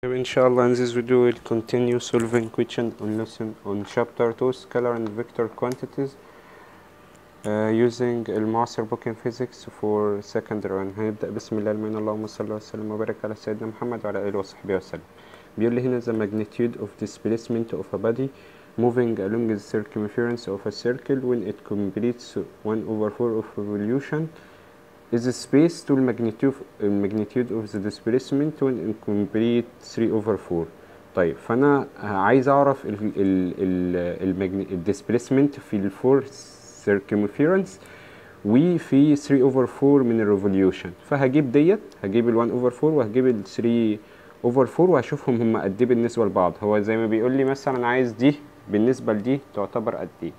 Inshallah, in this video, we'll continue solving question on lesson on chapter 2 scalar and vector quantities uh, using المعاصر book in physics for second round هنبدأ بسم الله المين اللهم صل وسلم وبارك على سيدنا محمد وعلى آله وصحبه وسلم بيقول لي هنا the magnitude of displacement of a body moving along the circumference of a circle when it completes 1 over 4 of revolution is the space to the magnitude magnitude of the displacement when it complete 3 over 4 طيب فانا عايز اعرف ال ال ال الديسبيسمنت في الفور circumference وفي 3 over 4 من الريفوليوشن فهجيب ديت هجيب ال 1 over 4 وهجيب ال 3 over 4 وهشوفهم هم قد ايه بالنسبه لبعض هو زي ما بيقول لي مثلا عايز دي بالنسبه لدي تعتبر قد ايه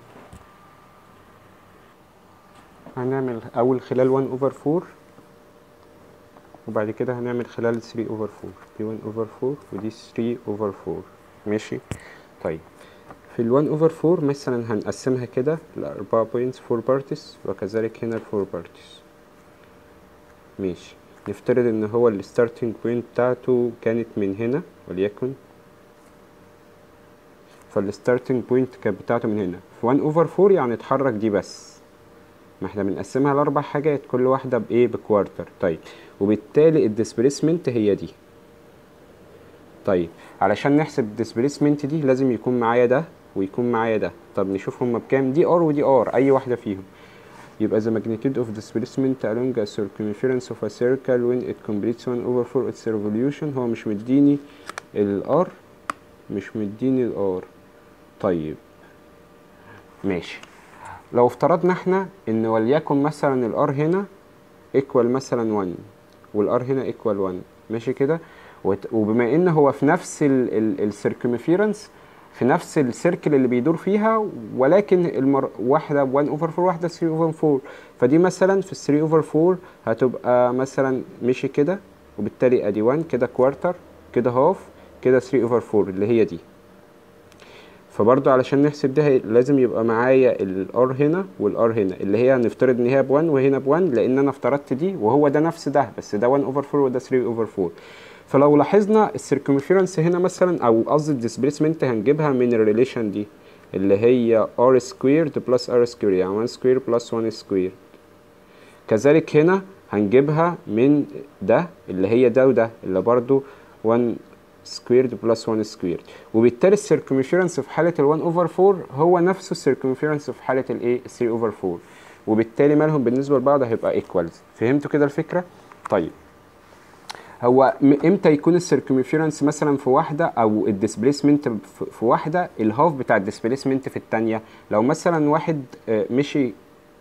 هنعمل اول خلال 1 over 4 وبعد كده هنعمل خلال 3 over 4 دي 1 over 4 ودي 3 over 4 ماشي طيب في ال 1 over 4 مثلا هنقسمها كده ل 4 points 4 parties وكذلك هنا ال 4 parties ماشي نفترض ان هو الستارتنج بوينت بتاعته كانت من هنا وليكن فالستارتنج بوينت كانت بتاعته من هنا في 1 over 4 يعني اتحرك دي بس ما احنا بنقسمها لاربع حاجات كل واحده بايه بكوارتر طيب وبالتالي الديسبيسمنت هي دي طيب علشان نحسب الديسبيسمنت دي لازم يكون معايا ده ويكون معايا ده طب نشوف هما بكام دي ار ودي ار اي واحده فيهم يبقى the magnitude of displacement along a circumference of a circle when it completes 1 over 4 its revolution هو مش مديني الار مش مديني الار طيب ماشي لو افترضنا احنا ان وليكن مثلا الار هنا ايكوال مثلا 1 والار هنا ايكوال 1 ماشي كده وبما ان هو في نفس السيركمفيرنس في نفس السيركل اللي بيدور فيها ولكن المر... واحده 1 اوفر 4 واحده 3 اوفر 4 فدي مثلا في 3 اوفر 4 هتبقى مثلا مشي كده وبالتالي ادي 1 كده كوارتر كده هاف كده 3 اوفر 4 اللي هي دي فبرضو علشان نحسب ده لازم يبقى معايا الار هنا والار هنا اللي هي هنفترض ان هي ب1 وهنا ب1 لان انا افترضت دي وهو ده نفس ده بس ده 1 اوفر 4 وده 3 اوفر 4 فلو لاحظنا السيركمفيرنس هنا مثلا او قصدي الديسبيسمنت هنجيبها من الريليشن دي اللي هي r سكويرد بلس r سكوير يعني 1 سكوير بلس 1 سكوير كذلك هنا هنجيبها من ده اللي هي ده وده اللي برضو 1 سكويرد بلس 1 سكويرد وبالتالي السيركمفيرنس في حاله ال 1 اوفر 4 هو نفسه السيركمفيرنس في حاله الايه 3 اوفر 4 وبالتالي مالهم بالنسبه لبعض هيبقى ايكوالز فهمتوا كده الفكره طيب هو امتى يكون السيركمفيرنس مثلا في واحده او الديسبيسمنت في واحده الهاف بتاع الديسبيسمنت في الثانيه لو مثلا واحد مشي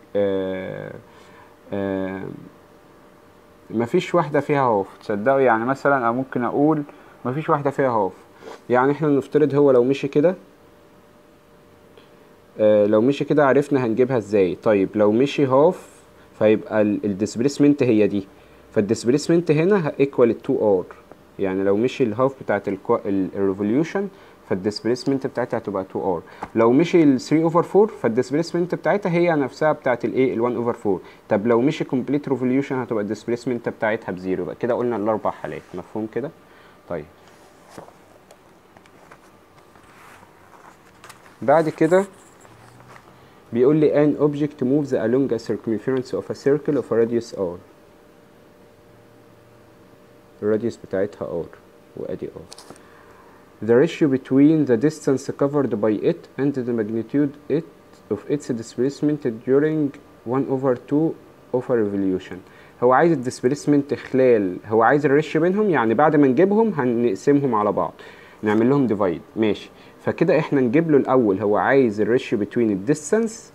مفيش واحده فيها هاف تصدقوا يعني مثلا او ممكن اقول مفيش واحدة فيها هاف يعني احنا نفترض هو لو مشي كده آه لو مشي كده عرفنا هنجيبها ازاي طيب لو مشي هاف فيبقى الديسبيسمنت هي دي فالديسبيسمنت هنا ايكوال 2 ار يعني لو مشي الهاف بتاعت الريفوليوشن فالديسبيسمنت بتاعتها هتبقى 2 ار لو مشي ال 3 اوفر 4 فالديسبيسمنت بتاعتها هي نفسها بتاعت الايه ال 1 اوفر 4 طب لو مشي كومبليت ريفوليوشن هتبقى الديسبيسمنت بتاعتها بزيرو يبقى كده قلنا الاربع حالات مفهوم كده طيب بعد كده بيقول لي an object moves along a circumference of a circle of a radius r الراديوس بتاعتها r وادي r the ratio between the distance covered by it and the magnitude it of its displacement during 1 over 2 of a revolution هو عايز الديسبيسمنت خلال هو عايز الريشيو بينهم يعني بعد ما نجيبهم هنقسمهم على بعض نعمل لهم ديفايد ماشي فكده احنا نجيب له الاول هو عايز الريشيو بتوين الديستانس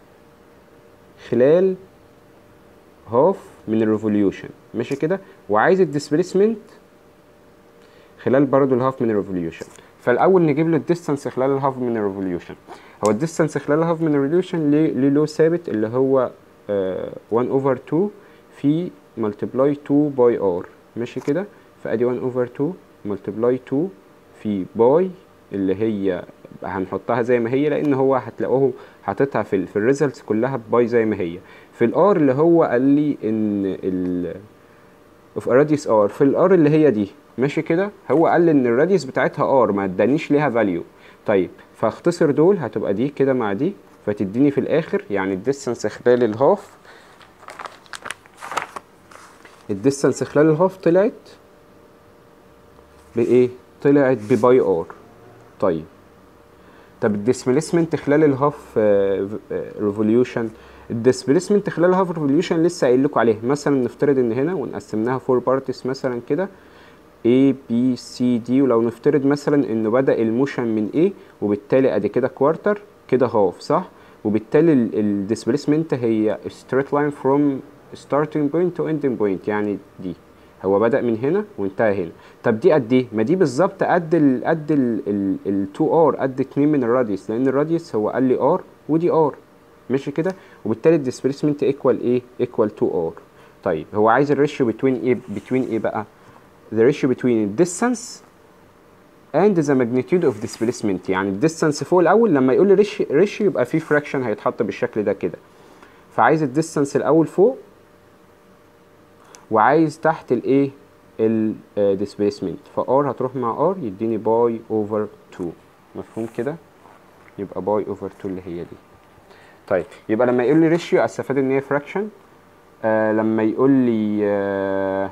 خلال هاف من الريفوليوشن ماشي كده وعايز الديسبيسمنت خلال برضو الهاف من الريفوليوشن فالاول نجيب له الديستانس خلال الهاف من الريفوليوشن هو الديستانس خلال الهاف من الريفوليوشن ليه له ثابت اللي هو آه 1 اوفر 2 في ملتبلاي 2 باي ار ماشي كده فادي 1 اوفر 2 ملتبلاي 2 في باي اللي هي هنحطها زي ما هي لان هو هتلاقوه حاططها في ال في الريزلتس كلها باي زي ما هي في الار اللي هو قال لي ان ال في راديوس ار في الار اللي هي دي ماشي كده هو قال لي ان الراديوس بتاعتها ار ما ادانيش ليها فاليو طيب فاختصر دول هتبقى دي كده مع دي فتديني في الاخر يعني الديستانس خلال الهاف الديستانس خلال الهاف طلعت بايه طلعت بباي ار طيب طب الديسبيسمنت خلال الهاف ريفوليوشن الديسبيسمنت خلال الهاف ريفوليوشن لسه قايل لكم عليه مثلا نفترض ان هنا ونقسمناها فور بارتس مثلا كده A B C D ولو نفترض مثلا انه بدأ الموشن من A وبالتالي ادي كده كوارتر كده هاف صح وبالتالي الديسبيسمنت هي straight line from starting point to ending point يعني دي هو بدأ من هنا وانتهى هنا طب دي قد ايه ما دي بالظبط قد ال قد ال 2 ار قد 2 من الراديوس لان الراديوس هو قال لي ار ودي ار ماشي كده وبالتالي الديسبيسمنت ايكوال ايه ايكوال 2 ار طيب هو عايز الريشيو بتوين ايه بتوين ايه بقى the ratio between distance and the magnitude of displacement يعني الديستانس فوق الاول لما يقول لي ريشيو يبقى في فراكشن هيتحط بالشكل ده كده فعايز الديستانس الاول فوق وعايز تحت الايه الديسبيسمنت فار هتروح مع ار يديني باي اوفر 2 مفهوم كده يبقى باي اوفر 2 اللي هي دي طيب يبقى لما يقول لي ريشيو استفاد ان هي فراكشن آه لما يقول لي آه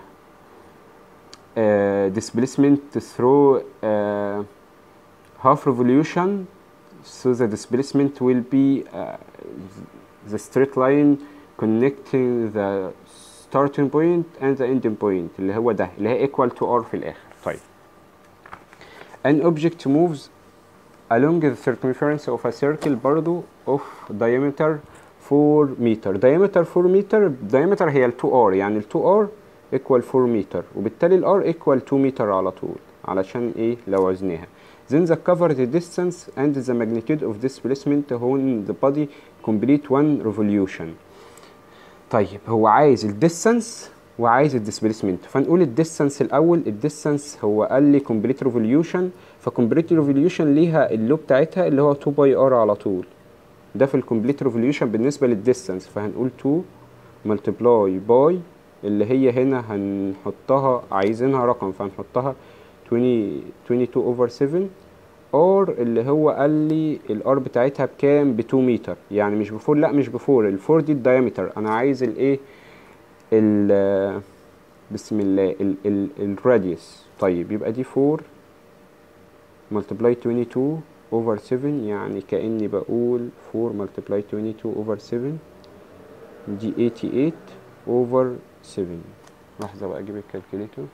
uh, displacement through uh, half revolution so the displacement will be uh, the straight line connecting the starting point and the ending point اللي هو ده اللي هي equal to r في الآخر طيب an object moves along the circumference of a circle برضو of diameter 4 meter diameter 4 meter diameter هي ال 2r يعني ال 2r equal 4 متر وبالتالي ال r equal 2 متر على طول علشان ايه لو عزناها then the cover the distance and the magnitude of displacement when the body complete one revolution طيب هو عايز الديستانس وعايز الديسبيسمنت فنقول الديستانس الاول الديستانس هو قال لي كومبليت ريفوليوشن فكومبليت ريفوليوشن ليها اللو بتاعتها اللي هو 2 باي ار على طول ده في الكومبليت ريفوليوشن بالنسبه للديستانس فهنقول 2 ملتبلاي باي اللي هي هنا هنحطها عايزينها رقم فهنحطها 20 22 اوفر 7 ار اللي هو قال لي الار بتاعتها بكام ب 2 متر يعني مش بفور لا مش بفور الفور دي الدايمتر انا عايز الايه ال بسم الله ال ال الراديوس طيب يبقى دي 4 ملتبلاي 22 اوفر 7 يعني كاني بقول 4 ملتبلاي 22 اوفر 7 دي 88 اوفر 7 لحظة بقى اجيب الكالكوليتور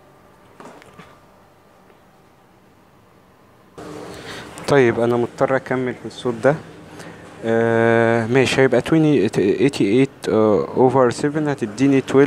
طيب انا مضطر اكمل في الصوت ده آه ماشي هيبقى 20 88 اوفر 7 هتديني 12.571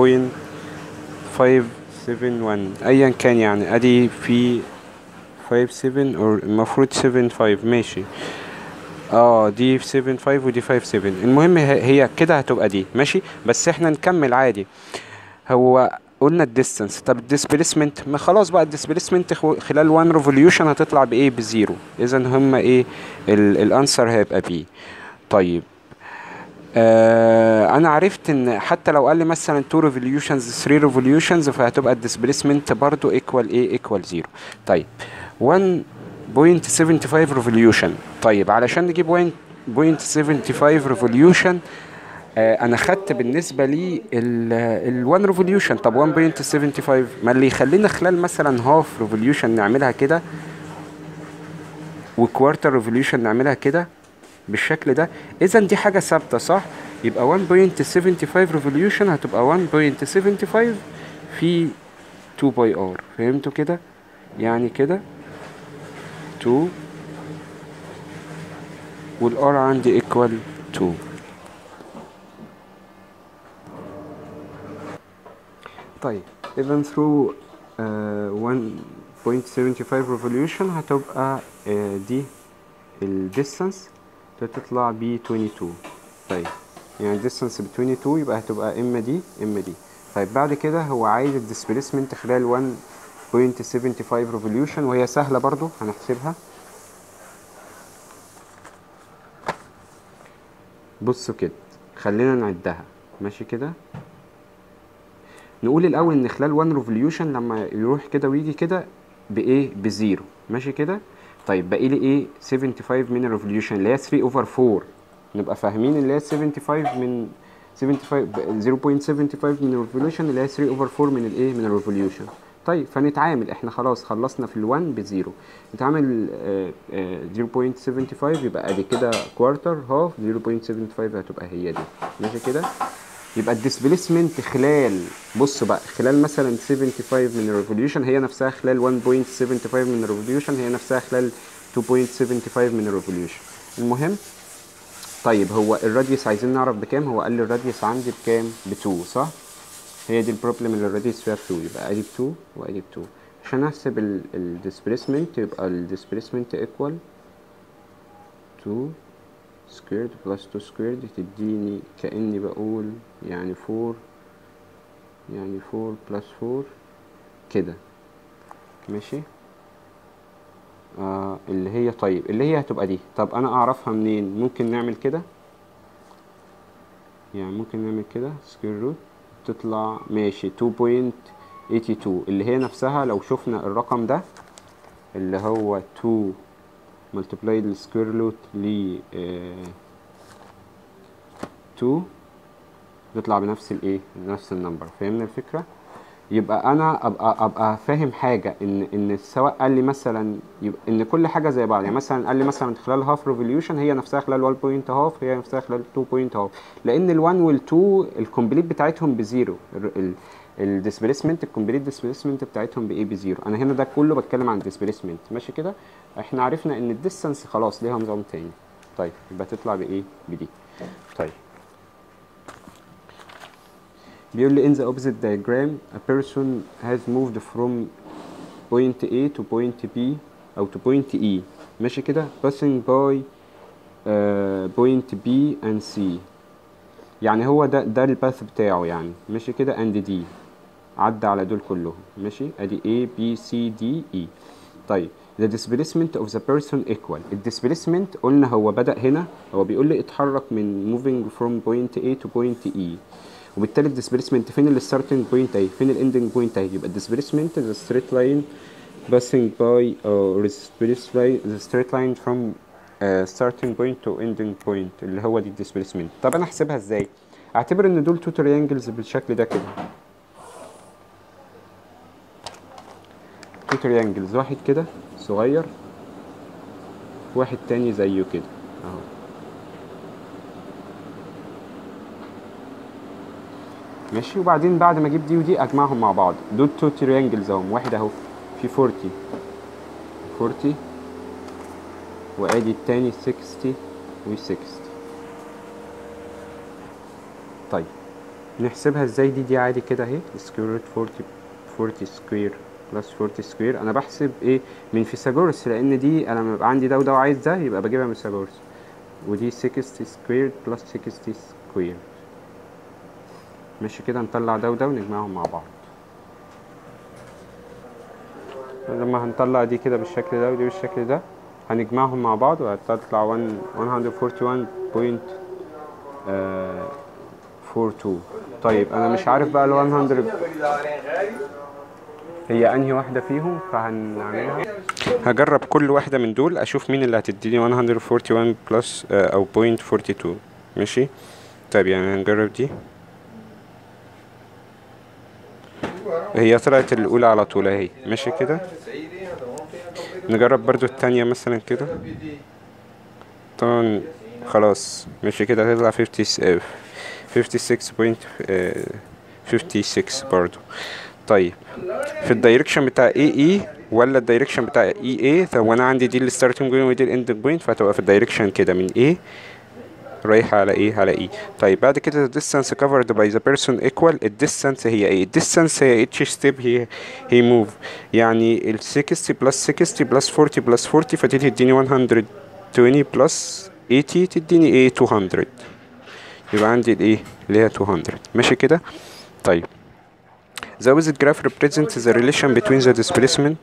ايا كان يعني ادي في 5 7 او المفروض 7 5 ماشي اه دي 7 5 ودي 5 7 المهم هي كده هتبقى دي ماشي بس احنا نكمل عادي هو قلنا الديستانس طب الديسبيسمنت ما خلاص بقى الديسبيسمنت خلال 1 ريفوليوشن هتطلع بايه بزيرو اذا هما ايه الانسر هيبقى بي طيب آه انا عرفت ان حتى لو قال لي مثلا 2 ريفوليوشنز 3 ريفوليوشنز فهتبقى الديسبيسمنت برضو ايكوال ايه ايكوال زيرو طيب 1 0.75 ريفوليوشن طيب علشان نجيب 1.75 ريفوليوشن آه انا خدت بالنسبه لي ال 1 ريفوليوشن طب 1.75 ما اللي يخلينا خلال مثلا هاف ريفوليوشن نعملها كده وكوارتر ريفوليوشن نعملها كده بالشكل ده اذا دي حاجه ثابته صح يبقى 1.75 ريفوليوشن هتبقى 1.75 في 2 باي ار فهمتوا كده يعني كده 2 والار عندي equal 2 طيب اذا through uh, 1.75 revolution هتبقى uh, دي الديستانس تطلع ب 22 طيب يعني الديستانس ب 22 يبقى هتبقى اما دي اما دي طيب بعد كده هو عايز الديسبيسمنت خلال 1.75 ريفوليوشن وهي سهله برضو هنحسبها بصوا كده خلينا نعدها ماشي كده نقول الاول ان خلال 1 ريفوليوشن لما يروح كده ويجي كده بايه بزيرو ماشي كده طيب باقي لي ايه 75 من الريفوليوشن اللي هي 3 اوفر 4 نبقى فاهمين اللي هي 75 من 75 0.75 من الريفوليوشن اللي هي 3 اوفر 4 من الايه من الريفوليوشن طيب فنتعامل احنا خلاص خلصنا في ال1 بزيرو نتعامل آه، آه، 0.75 يبقى ادي كده كوارتر هاف 0.75 هتبقى هي دي ماشي كده يبقى الديسبيسمنت خلال بص بقى خلال مثلا 75 من الريفوليوشن هي نفسها خلال 1.75 من الريفوليوشن هي نفسها خلال 2.75 من الريفوليوشن المهم طيب هو الراديوس عايزين نعرف بكام هو قال لي الراديوس عندي بكام ب 2 صح هي دي البروبلم اللي الراديوس فيها 2 يبقى ادي ب 2 وادي ب 2 عشان احسب الديسبيسمنت يبقى الديسبيسمنت ايكوال 2 سكويرد بلس 2 سكويرد تديني كأني بقول يعني 4 يعني 4 بلس 4 كده ماشي آه اللي هي طيب اللي هي هتبقى دي طب انا اعرفها منين ممكن نعمل كده يعني ممكن نعمل كده سكوير روت تطلع ماشي 2.82 اللي هي نفسها لو شفنا الرقم ده اللي هو 2 ملتبلاي السكوير روت ل 2 تطلع بنفس الايه نفس النمبر فهمنا الفكره يبقى انا ابقى ابقى فاهم حاجه ان ان سواء قال لي مثلا يبقى ان كل حاجه زي بعض يعني مثلا قال لي مثلا خلال هاف ريفوليوشن هي نفسها خلال 1 بوينت هاف هي نفسها خلال 2 بوينت هاف لان ال1 وال2 الكومبليت بتاعتهم بزيرو الديسبيسمنت الكومبليت ديسبيسمنت بتاعتهم بايه بزيرو انا هنا ده كله بتكلم عن الديسبيسمنت ماشي كده احنا عرفنا ان الديستانس خلاص ليها نظام تاني طيب يبقى تطلع بايه بدي طيب بيقول لي in the opposite diagram a person has moved from point A to point B أو to point E ماشي كده passing by uh, point B and C يعني هو ده ده الباث بتاعه يعني ماشي كده and D عدى على دول كلهم ماشي ادي A B C D E طيب the displacement of the person equal الديسبيسمنت قلنا هو بدأ هنا هو بيقول لي اتحرك من moving from point A to point E وبالتالي الديسبيسمنت فين الستارتنج بوينت اهي فين الاندنج بوينت اهي يبقى الديسبيسمنت the straight line passing by or the straight line from uh, starting point to ending point اللي هو دي الديسبيسمنت طب انا احسبها ازاي اعتبر ان دول تو تريانجلز بالشكل ده كده تو تريانجلز واحد كده صغير واحد تاني زيه كده اهو ماشي وبعدين بعد ما اجيب دي ودي اجمعهم مع بعض دول تو تريانجلز اهم واحد اهو في 40 40 وادي التاني 60 و 60 طيب نحسبها ازاي دي دي عادي كده اهي سكوير روت 40 40 سكوير بلس 40 سكوير انا بحسب ايه من فيثاغورس لان دي انا لما يبقى عندي ده وده وعايز ده يبقى بجيبها من فيثاغورس ودي 60 سكوير بلس 60 سكوير ماشي كده نطلع ده وده ونجمعهم مع بعض لما هنطلع دي كده بالشكل ده ودي بالشكل ده هنجمعهم مع بعض وهتطلع 141.42 طيب انا مش عارف بقى ال 100 هي انهي واحده فيهم فهنعملها هجرب كل واحده من دول اشوف مين اللي هتديني 141 بلس او بوينت 42 ماشي طيب يعني هنجرب دي هي طلعت الأولى على طول اهي ماشي كده نجرب برضو التانية مثلا كده طبعا خلاص ماشي كده هتطلع 50 56.56 برضو طيب في الدايركشن بتاع اي اي ولا الدايركشن بتاع اي اي طب وانا عندي دي الستارتنج بوينت ودي الاندنج بوينت فهتبقى في الدايركشن كده من ايه رايحة على ايه على ايه طيب بعد كده the distance covered by the person equal ال distance هي ايه ال distance هي each step هي هي move يعني ال 60 plus 60 plus 40 plus 40 فتدي تديني 120 plus 80 تديني ايه 200 يبقى عندي الايه اللي هي 200 ماشي كده طيب the opposite graph represents the relation between the displacement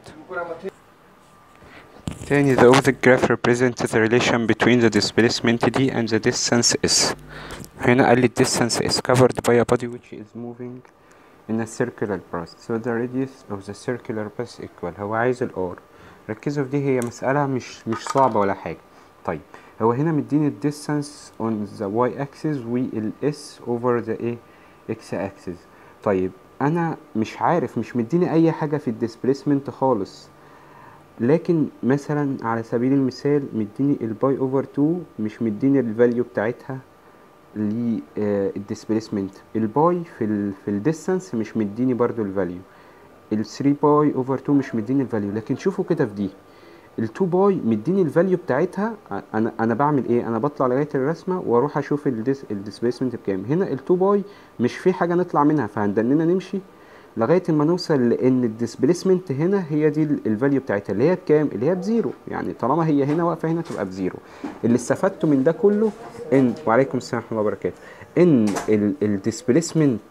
تاني the opposite graph represents the relation between the displacement d and the distance s هنا قال لي distance is covered by a body which is moving in a circular path so the radius of the circular path equal هو عايز ال r ركزوا في دي هي مسألة مش مش صعبة ولا حاجة طيب هو هنا مديني ال distance on the y axis وال s over the a x axis طيب انا مش عارف مش مديني اي حاجة في الديسبليسمنت خالص لكن مثلا على سبيل المثال مديني الباي اوفر 2 مش مديني الفاليو بتاعتها للديسبليسمنت الباي في ال في الديستانس مش مديني برضو الفاليو ال 3 باي اوفر 2 مش مديني الفاليو لكن شوفوا كده في دي ال 2 باي مديني الفاليو بتاعتها انا انا بعمل ايه انا بطلع لغايه الرسمه واروح اشوف الديسبليسمنت بكام هنا ال 2 باي مش في حاجه نطلع منها فهندننا نمشي لغايه ما نوصل لان الديسبليسمنت هنا هي دي الفاليو بتاعتها اللي هي بكام اللي هي بزيرو يعني طالما هي هنا واقفه هنا تبقى بزيرو اللي استفدته من ده كله ان وعليكم السلام ورحمه الله وبركاته ان الديسبليسمنت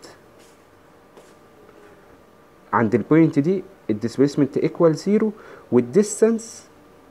عند البوينت دي الديسبليسمنت ايكوال زيرو والديستانس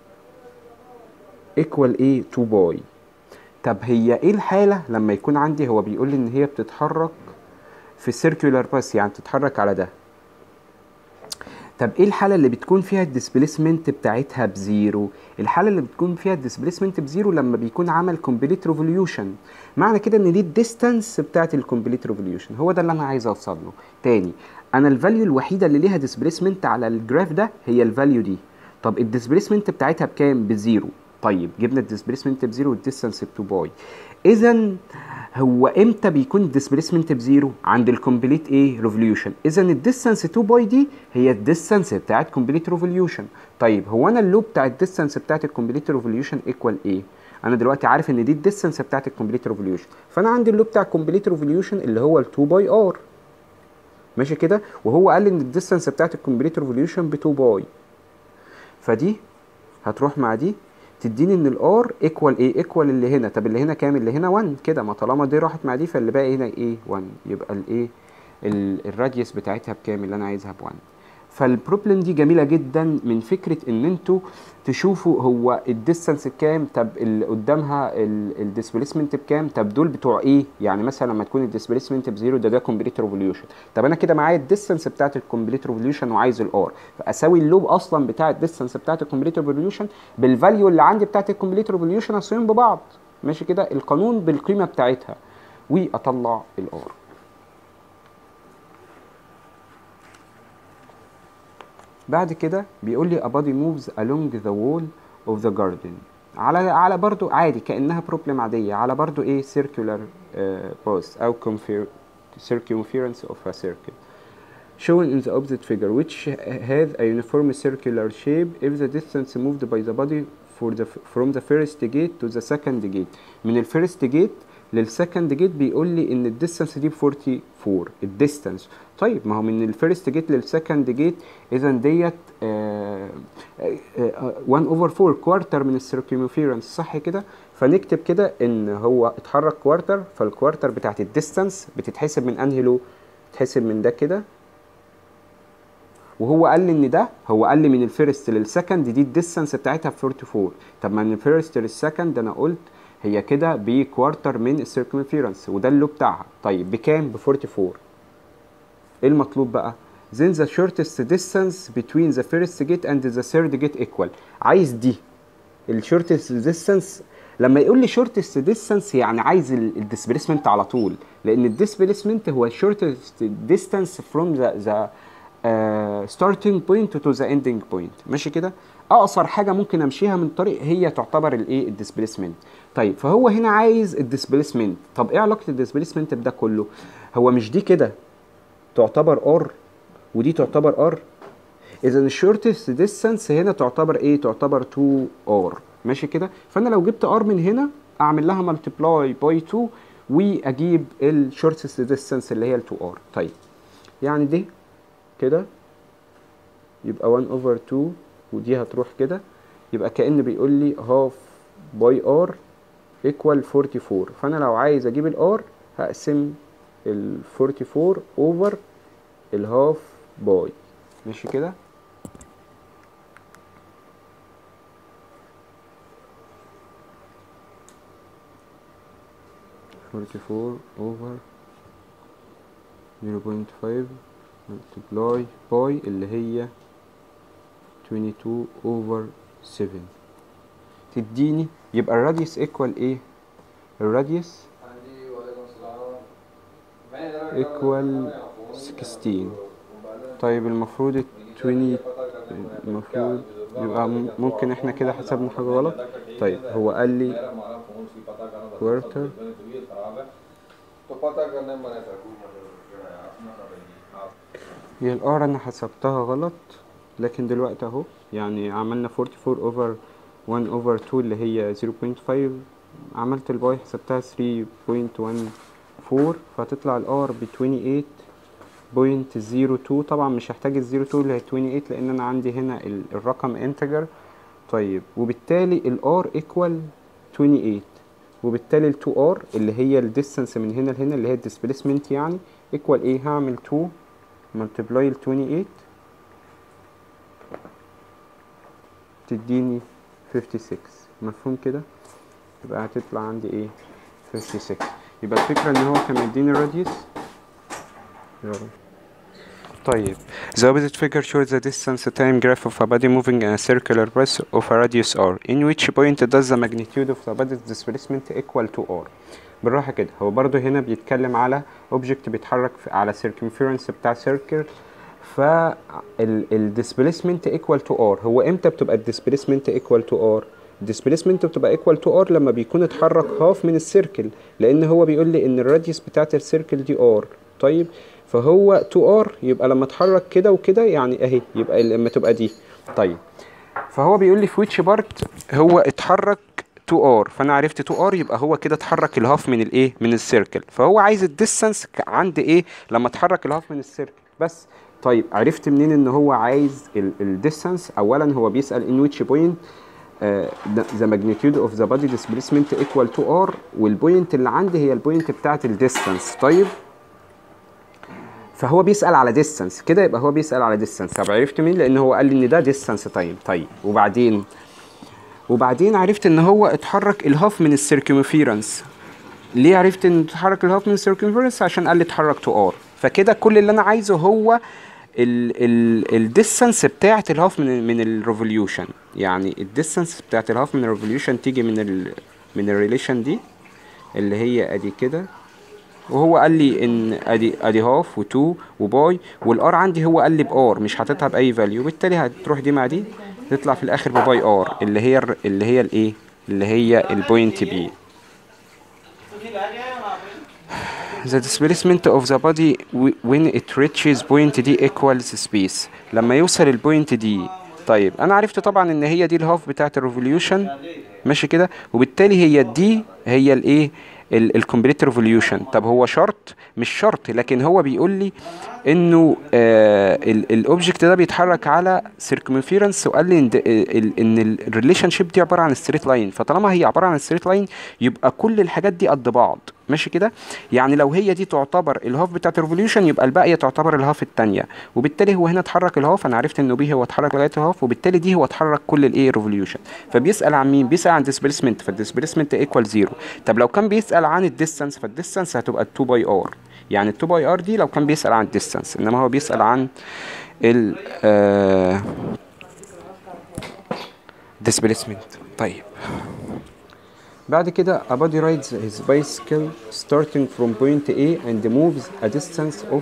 ايكوال ايه 2 باي طب هي ايه الحاله لما يكون عندي هو بيقول لي ان هي بتتحرك في السيركيولار باس يعني تتحرك على ده طب ايه الحاله اللي بتكون فيها الديسبليسمنت بتاعتها بزيرو الحاله اللي بتكون فيها الديسبليسمنت بزيرو لما بيكون عمل كومبليت ريفوليوشن معنى كده ان دي الديستانس بتاعت الكومبليت ريفوليوشن هو ده اللي انا عايز اوصل له تاني انا الفاليو الوحيده اللي ليها ديسبليسمنت على الجراف ده هي الفاليو دي طب الديسبليسمنت بتاعتها بكام بزيرو طيب جبنا الديسبليسمنت بزيرو والديستانس ب 2 باي اذا هو امتى بيكون الديسبليسمنت بزيرو عند الكومبليت ايه ريفوليوشن اذا الديستانس 2 باي دي هي الديستانس بتاعت كومبليت ريفوليوشن طيب هو انا اللوب بتاع الديستانس بتاعت الكومبليت ريفوليوشن ايكوال ايه انا دلوقتي عارف ان دي الديستانس بتاعت الكومبليت ريفوليوشن فانا عندي اللوب بتاع الكومبليت ريفوليوشن اللي هو ال 2 باي ار ماشي كده وهو قال ان الديستانس بتاعت الكومبليت ريفوليوشن ب 2 باي فدي هتروح مع دي تديني ان الار ايكوال ايه ايكوال اللي هنا طب اللي هنا كام اللي هنا 1 كده ما طالما دي راحت مع دي فاللي باقي هنا ايه 1 يبقى الايه الراديوس بتاعتها بكام اللي انا عايزها ب 1 فالبروبلم دي جميله جدا من فكره ان انتوا تشوفوا هو الديستانس بكام طب اللي قدامها الديسبيسمنت بكام طب دول بتوع ايه يعني مثلا لما تكون الديسبيسمنت بزيرو ده ده كومبليت ريفوليوشن طب انا كده معايا الديستانس بتاعت الكومبليت ريفوليوشن وعايز الار فاساوي اللوب اصلا بتاع الديستانس بتاعت الكومبليت ريفوليوشن بالفاليو اللي عندي بتاعت الكومبليت ريفوليوشن اسويهم ببعض ماشي كده القانون بالقيمه بتاعتها واطلع الار بعد كده بيقول لي a body moves along the wall of the garden على على برضو عادي كانها بروبلم عاديه على برضو ايه circular uh, path او circumference of a circle shown in the opposite figure which has a uniform circular shape if the distance moved by the body for the from the first gate to the second gate من الفيرست جيت للسكند جيت بيقول لي ان الديستانس دي ب 44 الديستانس طيب ما هو من الفيرست جيت للسكند جيت اذا ديت 1 اوفر 4 كوارتر من السيركيومفيرنس صح كده فنكتب كده ان هو اتحرك كوارتر فالكوارتر بتاعت الديستانس بتتحسب من انهي لو تتحسب من ده كده وهو قال لي ان ده هو قال لي من الفيرست للسكند دي الديستانس بتاعتها ب 44 طب ما من الفيرست للسكند انا قلت هي كده بكوارتر من السيركمفيرنس وده اللو بتاعها طيب بكام ب 44 ايه المطلوب بقى then the shortest distance between the first gate and the third gate equal عايز دي الشورتست ديستانس لما يقول لي شورتست ديستانس يعني عايز الديسبيسمنت على طول لان الديسبيسمنت هو شورتست ديستانس فروم ذا ذا ستارتنج بوينت تو ذا اندنج بوينت ماشي كده اقصر حاجه ممكن امشيها من طريق هي تعتبر الايه الديسبيسمنت طيب فهو هنا عايز الديسبيسمنت طب ايه علاقه الديسبيسمنت بده كله هو مش دي كده تعتبر ار ودي تعتبر ار اذا الشورتست ديستانس هنا تعتبر ايه تعتبر 2 ار ماشي كده فانا لو جبت ار من هنا اعمل لها ملتبلاي باي 2 واجيب الشورتست ديستانس اللي هي ال 2 ار طيب يعني دي كده يبقى 1 اوفر 2 ودي هتروح كده يبقى كأن بيقول لي هاف باي ار ايكوال 44 فانا لو عايز اجيب الار هقسم ال 44 اوفر الهاف باي ماشي كده فورتي فور اوفر زيرو بوينت فايف multiply باي اللي هي 22 over 7 تديني يبقى الراديوس equal ايه الراديوس عندي وعليكم السلام بعدين أنا equal 16 طيب المفروض ال 20 المفروض يبقى م- ممكن احنا كده حسبنا حاجة غلط طيب هو قال لي quarter तो पता करने मने था कोई मतलब क्या है अपना ना रहेगी आप هي الار انا حسبتها غلط لكن دلوقتي اهو يعني عملنا 44 اوفر 1 اوفر 2 اللي هي 0.5 عملت الباي حسبتها 3.14 فهتطلع الار ب 28.02 طبعا مش هحتاج ال 02 اللي هي 28 لان انا عندي هنا ال- الرقم انتجر طيب وبالتالي الار ايكوال 28 وبالتالي ال 2r اللي هي الديستانس من هنا لهنا اللي هي الديسبيسمنت يعني ايكوال ايه هعمل 2 multiply ال 28 تديني 56 مفهوم كده يبقى هتطلع عندي ايه 56 يبقى الفكرة ان هو كان مديني الراديوس يلا. طيب the opposite figure shows the distance time graph of a body moving in a circular path of a radius r in which point does the magnitude of the body's displacement equal to r بالراحة كده هو برضو هنا بيتكلم على object بيتحرك في- على circumference بتاع circle فال displacement equal to r هو امتى بتبقى ال displacement equal to r displacement بتبقى equal to r لما بيكون اتحرك half من السيركل لان هو بيقول لي ان الراديوس بتاعت السيركل دي r طيب فهو 2r يبقى لما اتحرك كده وكده يعني اهي يبقى لما تبقى دي طيب فهو بيقول لي في which part هو اتحرك 2r فانا عرفت 2r يبقى هو كده اتحرك الهاف من الايه من السيركل فهو عايز الديستانس عند ايه لما اتحرك الهاف من السيركل بس طيب عرفت منين ان هو عايز الديستانس اولا هو بيسال in which point آه، the magnitude of the body displacement equal to r والبوينت اللي عندي هي البوينت بتاعت الديستانس طيب فهو بيسأل على ديستانس كده يبقى هو بيسأل على ديستانس طب عرفت مين لان هو قال لي ان ده ديستانس تايم طيب وبعدين وبعدين عرفت ان هو اتحرك الهاف من السيركمفيرنس ليه عرفت ان اتحرك الهاف من السيركمفيرنس عشان قال لي اتحرك تو ار فكده كل اللي انا عايزه هو الديستانس بتاعت الهاف من من الريفوليوشن يعني الديستانس بتاعت الهاف من الريفوليوشن تيجي من ال من الريليشن دي اللي هي ادي كده وهو قال لي ان ادي ادي هاف و2 وباي والار عندي هو قال لي بار مش حاططها باي فاليو بالتالي هتروح دي مع دي تطلع في الاخر بباي ار اللي هي الر- اللي هي الايه اللي هي البوينت بي The displacement of the body w- when it reaches point D equals space لما يوصل البوينت دي طيب انا عرفت طبعا ان هي دي الهاف بتاعت الريفوليوشن ماشي كده وبالتالي هي دي هي الايه الكومبليت ريفوليوشن طب هو شرط مش شرط لكن هو بيقول لي انه الاوبجكت ده بيتحرك على سيركمفيرنس وقال لي ان د- ال- ان الريليشن شيب دي عباره عن ستريت لاين فطالما هي عباره عن ستريت لاين يبقى كل الحاجات دي قد بعض ماشي كده يعني لو هي دي تعتبر الهاف بتاعت الريفوليوشن يبقى الباقيه تعتبر الهاف الثانيه وبالتالي هو هنا اتحرك الهاف انا عرفت انه بي هو اتحرك لغايه الهاف وبالتالي دي هو اتحرك كل الايه ريفوليوشن فبيسال عن مين بيسال عن ديسبيسمنت فالديسبيسمنت ايكوال زيرو طب لو كان بيسال عن الديستانس فالديستانس هتبقى 2 باي ار يعني ال 2 باي ار دي لو كان بيسال عن الديستانس انما هو بيسال عن ال آه displacement طيب بعد كده a body rides his bicycle starting from point A and moves a distance of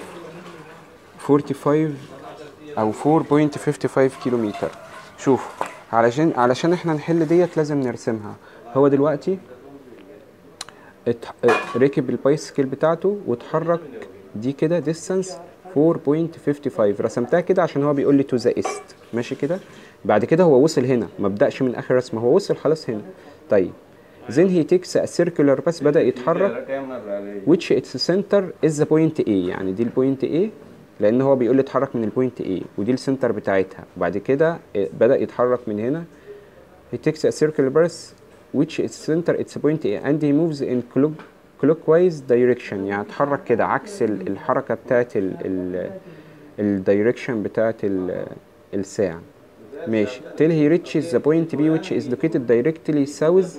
45 أو 4.55 كيلومتر شوف علشان علشان احنا نحل ديت لازم نرسمها هو دلوقتي ات... اه، ركب البايسكل بتاعته واتحرك دي كده distance 4.55 رسمتها كده عشان هو بيقول لي to the east ماشي كده بعد كده هو وصل هنا ما بدأش من آخر رسمة هو وصل خلاص هنا طيب then he takes a circular path بدأ يتحرك which its center is the point A يعني دي البوينت A لأن هو بيقول لي اتحرك من البوينت A ودي السنتر بتاعتها وبعد كده اه، بدأ يتحرك من هنا he takes a circular path which its center its point A and he moves in clock clockwise direction يعني اتحرك كده عكس ال- الحركة بتاعت ال ال الدايركشن بتاعت ال الساعة ماشي till he reaches the point B which is located directly south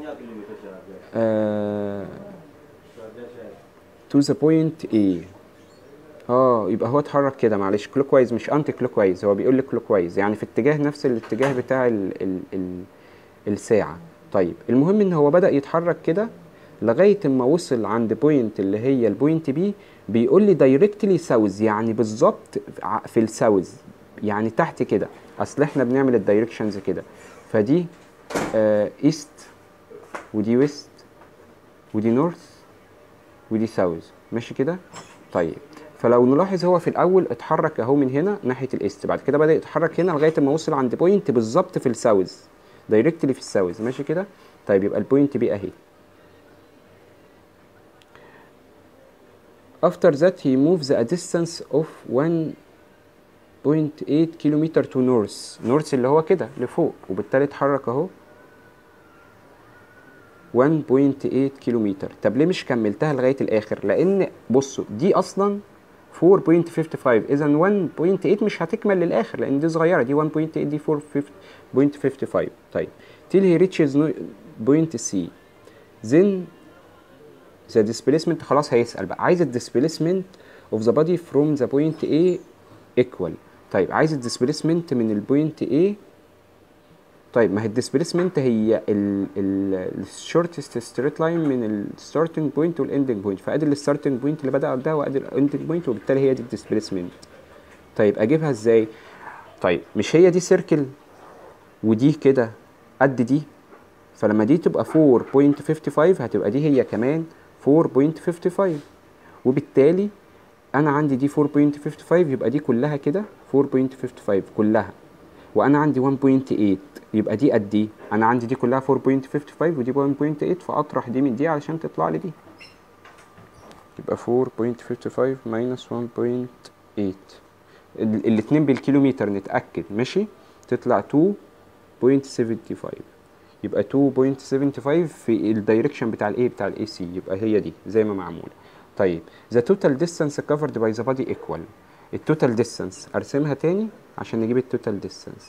uh, to the point A اه يبقى هو اتحرك كده معلش كلوك وايز مش انتي كلوك وايز هو بيقول لي كلوك وايز يعني في اتجاه نفس الاتجاه بتاع ال ال ال الساعة طيب المهم ان هو بدأ يتحرك كده لغاية اما وصل عند بوينت اللي هي البوينت بي بيقول لي دايركتلي ساوث يعني بالظبط ع- في الساوث يعني تحت كده اصل احنا بنعمل الدايركشنز كده فدي آه ايست ودي ويست ودي نورث ودي ساوث ماشي كده طيب فلو نلاحظ هو في الاول اتحرك اهو من هنا ناحيه الايست بعد كده بدا يتحرك هنا لغايه ما وصل عند بوينت بالظبط في الساوث دايركتلي في الساوث ماشي كده طيب يبقى البوينت بي اهي after that he moves a distance of 1.8 كيلومتر to north north اللي هو كده لفوق وبالتالي اتحرك اهو 1.8 كيلومتر طب ليه مش كملتها لغايه الاخر لان بصوا دي اصلا 4.55 اذا 1.8 مش هتكمل للاخر لان دي صغيره دي 1.8 دي 4.55 طيب till he reaches no- point C then the displacement خلاص هيسأل بقى عايز ال displacement of the body from the point A equal طيب عايز ال displacement من البوينت A طيب ما هي الديسبيسمنت هي الشورتست ستريت لاين من الستارتنج بوينت والاندنج بوينت فادي الستارتنج بوينت اللي بدا ده وادي الاندنج بوينت وبالتالي هي دي الديسبيسمنت طيب اجيبها ازاي طيب مش هي دي سيركل ودي كده قد دي فلما دي تبقى 4.55 هتبقى دي هي كمان 4.55 وبالتالي انا عندي دي 4.55 يبقى دي كلها كده 4.55 كلها وانا عندي 1.8 يبقى دي قد ايه انا عندي دي كلها 4.55 ودي 1.8 فاطرح دي من دي علشان تطلع لي دي يبقى 4.55 minus 1.8 ال- الاتنين بالكيلومتر نتأكد ماشي تطلع 2.75 يبقى 2.75 في الدايركشن بتاع الايه بتاع الاي سي يبقى هي دي زي ما معمول طيب the total distance covered by the body equal التوتال ديستانس ارسمها تاني عشان نجيب التوتال ديستانس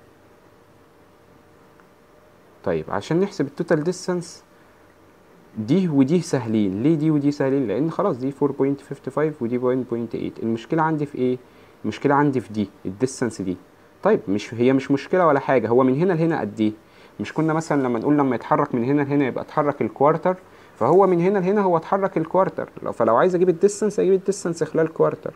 طيب عشان نحسب التوتال ديستانس دي ودي سهلين ليه دي ودي سهلين لان خلاص دي 4.55 ودي 1.8 المشكله عندي في ايه المشكله عندي في دي الديستانس دي طيب مش هي مش مشكله ولا حاجه هو من هنا لهنا قد ايه مش كنا مثلا لما نقول لما يتحرك من هنا لهنا يبقى اتحرك الكوارتر فهو من هنا لهنا هو اتحرك الكوارتر لو- فلو عايز اجيب الديستانس اجيب الديستانس خلال كوارتر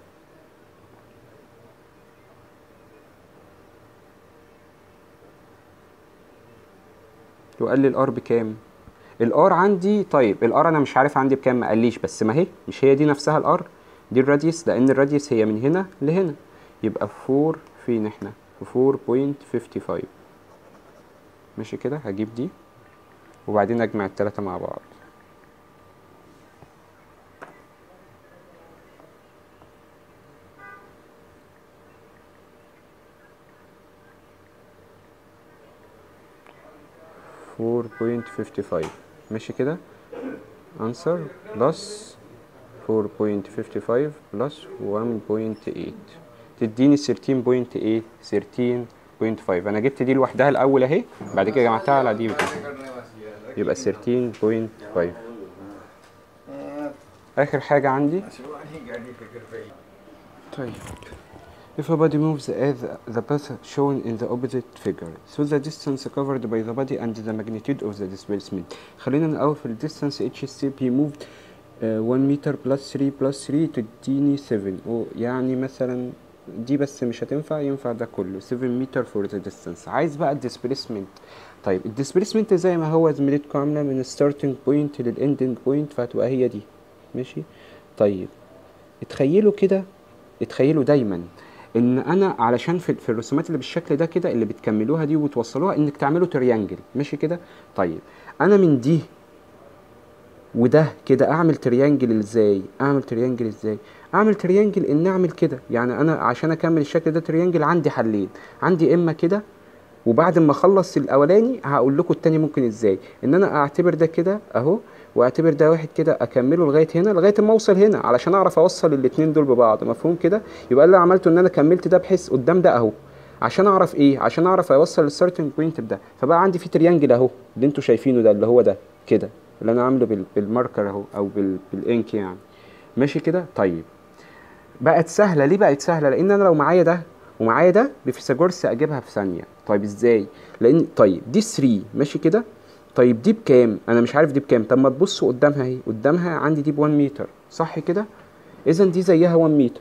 وقال لي الار بكام الار عندي طيب الار انا مش عارف عندي بكام ما قاليش بس ما هي مش هي دي نفسها الار دي الراديوس لان الراديوس هي من هنا لهنا يبقى 4 فين احنا في 4.55 ماشي كده هجيب دي وبعدين اجمع التلاتة مع بعض فور بوينت فيفتي فايف ماشي كده answer plus 4.55 plus 1.8 تديني 13.8 13.5 انا جبت دي لوحدها الاول اهي بعد كده جمعتها على دي وكده. يبقى 13.5 اخر حاجه عندي طيب If a body moves as the path shown in the opposite figure, so the distance covered by the body and the magnitude of the displacement. خلينا نقول في ال distance each step he moved uh, 1 meter plus 3 plus 3 تديني 7 أو يعني مثلا دي بس مش هتنفع ينفع ده كله 7 meter for the distance عايز بقى ال displacement طيب ال displacement زي ما هو زميلتكم عاملة من ال starting point لل ending point فهتبقى هي دي ماشي طيب اتخيلوا كده اتخيلوا دايما ان انا علشان في, في الرسومات اللي بالشكل ده كده اللي بتكملوها دي وتوصلوها انك تعملوا تريانجل ماشي كده طيب انا من دي وده كده اعمل تريانجل ازاي اعمل تريانجل ازاي اعمل تريانجل ان اعمل كده يعني انا عشان اكمل الشكل ده تريانجل عندي حلين عندي اما كده وبعد ما اخلص الاولاني هقول لكم التاني ممكن ازاي ان انا اعتبر ده كده اهو واعتبر ده واحد كده اكمله لغايه هنا لغايه ما اوصل هنا علشان اعرف اوصل الاتنين دول ببعض مفهوم كده يبقى اللي عملته ان انا كملت ده بحيث قدام ده اهو عشان اعرف ايه عشان اعرف اوصل الستارتنج بوينت بده فبقى عندي في تريانجل اهو اللي انتوا شايفينه ده اللي هو ده كده اللي انا عامله بال- بالماركر اهو او بال- بالانك يعني ماشي كده طيب بقت سهله ليه بقت سهله لان انا لو معايا ده ومعايا ده بفيثاغورس اجيبها في ثانيه طيب ازاي لان طيب دي 3 ماشي كده طيب دي بكام انا مش عارف دي بكام طب ما تبص قدامها اهي قدامها عندي دي ب 1 متر صح كده اذا دي زيها 1 متر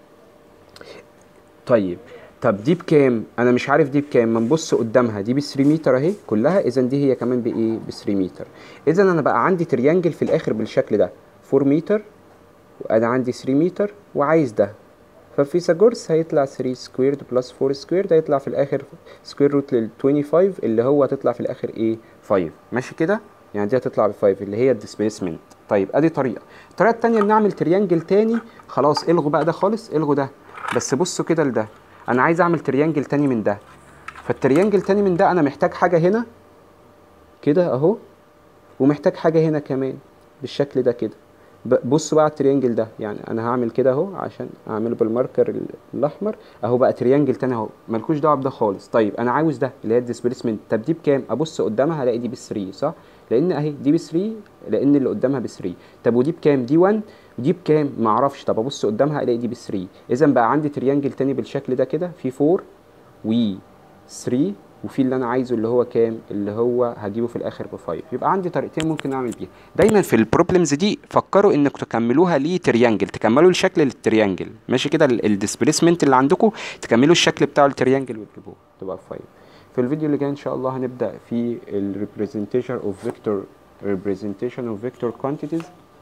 طيب طب دي بكام انا مش عارف دي بكام ما نبص قدامها دي ب 3 متر اهي كلها اذا دي هي كمان بايه ب 3 متر اذا انا بقى عندي تريانجل في الاخر بالشكل ده 4 متر وانا عندي 3 متر وعايز ده ففيثاغورس هيطلع 3 سكويرد بلس 4 سكويرد هيطلع في الاخر سكوير روت لل 25 اللي هو هتطلع في الاخر ايه 5 ماشي كده يعني دي هتطلع ب 5 اللي هي الديسبيسمنت طيب ادي طريقه الطريقه الثانيه ان نعمل تريانجل تاني خلاص الغوا بقى ده خالص الغوا ده بس بصوا كده لده انا عايز اعمل تريانجل تاني من ده فالتريانجل تاني من ده انا محتاج حاجه هنا كده اهو ومحتاج حاجه هنا كمان بالشكل ده كده ب- بصوا بقى على التريانجل ده يعني انا هعمل كده اهو عشان اعمله بالماركر ال- الاحمر اهو بقى تريانجل تاني اهو ملكوش دعوه بده خالص طيب انا عاوز ده اللي هي الديسبيسمنت طب دي بكام ابص قدامها هلاقي دي ب 3 صح لان اهي دي ب 3 لان اللي قدامها ب 3 طب ودي بكام دي 1 ودي بكام ما اعرفش طب ابص قدامها الاقي دي ب 3 اذا بقى عندي تريانجل تاني بالشكل ده كده في 4 و 3 وفي اللي انا عايزه اللي هو كام اللي هو هجيبه في الاخر ب 5 يبقى عندي طريقتين ممكن اعمل بيها دايما في البروبلمز دي فكروا انك تكملوها ليه تريانجل تكملوا الشكل للتريانجل ماشي كده الديسبيسمنت اللي عندكم تكملوا الشكل بتاع التريانجل وتجيبوه تبقى 5 في الفيديو اللي جاي ان شاء الله هنبدا في ال representation of vector representation of vector quantities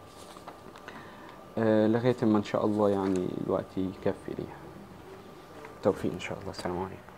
آه لغايه ما ان شاء الله يعني الوقت يكفي ليها توفيق ان شاء الله السلام عليكم